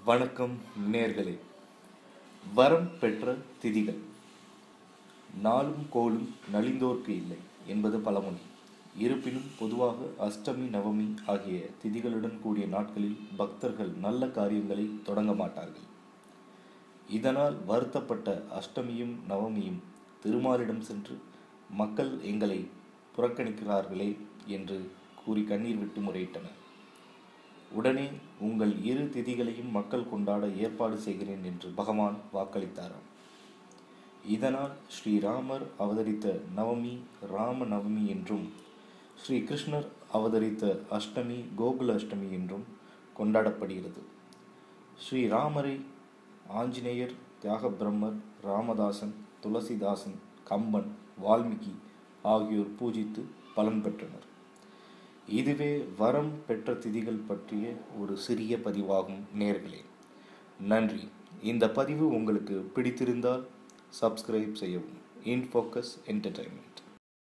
வணக்கம் நேர்களே வரம் பெற்ற திதிகள் நாளும் கோலும் நலிந்தோர்க்கு இல்லை என்பது பழமொழி இருப்பினும் பொதுவாக அஷ்டமி நவமி ஆகிய திதிகளுடன் கூடிய நாட்களில் பக்தர்கள் நல்ல காரியங்களை தொடங்க மாட்டார்கள் இதனால் வருத்தப்பட்ட அஷ்டமியும் நவமியும் திருமாலிடம் சென்று மக்கள் எங்களை புறக்கணிக்கிறார்களே என்று கூறி கண்ணீர் விட்டு முறையிட்டனர் உடனே உங்கள் இரு திதிகளையும் மக்கள் கொண்டாட ஏற்பாடு செய்கிறேன் என்று பகவான் வாக்களித்தாராம் இதனால் ஸ்ரீராமர் அவதரித்த நவமி ராம நவமி என்றும் ஸ்ரீ கிருஷ்ணர் அவதரித்த அஷ்டமி கோகுல அஷ்டமி என்றும் கொண்டாடப்படுகிறது ஸ்ரீராமரை ஆஞ்சநேயர் தியாக பிரம்மர் ராமதாசன் துளசிதாசன் கம்பன் வால்மீகி ஆகியோர் பூஜித்து பலன் பெற்றனர் இதுவே வரம் பெற்ற திதிகள் பற்றிய ஒரு சிறிய பதிவாகும் நேர்களே நன்றி இந்த பதிவு உங்களுக்கு பிடித்திருந்தால் சப்ஸ்கிரைப் செய்யவும் இன் ஃபோக்கஸ் என்டர்டைன்மெண்ட்